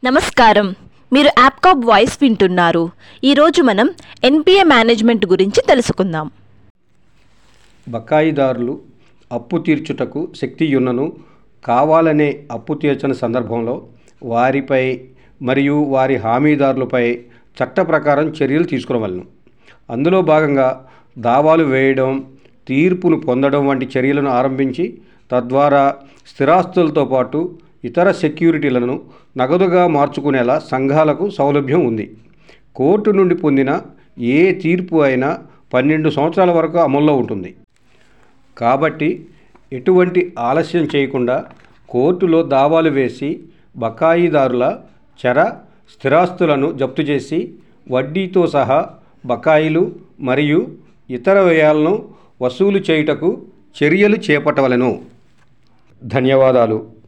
నమస్కారం మీరు యాప్కాప్ వాయిస్ వింటున్నారు ఈరోజు మనం ఎన్పిఏ మేనేజ్మెంట్ గురించి తెలుసుకుందాం బకాయిదారులు అప్పు తీర్చుటకు శక్తియున్నను కావాలనే అప్పు తీర్చని సందర్భంలో వారిపై మరియు వారి హామీదారులపై చట్ట ప్రకారం చర్యలు తీసుకునవలను అందులో భాగంగా దావాలు వేయడం తీర్పును పొందడం వంటి చర్యలను ఆరంభించి తద్వారా స్థిరాస్తులతో పాటు ఇతర సెక్యూరిటీలను నగదుగా మార్చుకునేలా సంఘాలకు సౌలభ్యం ఉంది కోర్టు నుండి పొందిన ఏ తీర్పు అయినా పన్నెండు సంవత్సరాల వరకు అమల్లో ఉంటుంది కాబట్టి ఎటువంటి ఆలస్యం చేయకుండా కోర్టులో దావాలు వేసి బకాయిదారుల చర స్థిరాస్తులను జప్తు చేసి వడ్డీతో సహా బకాయిలు మరియు ఇతర వ్యయాలను వసూలు చేయుటకు చర్యలు చేపట్టవలెను ధన్యవాదాలు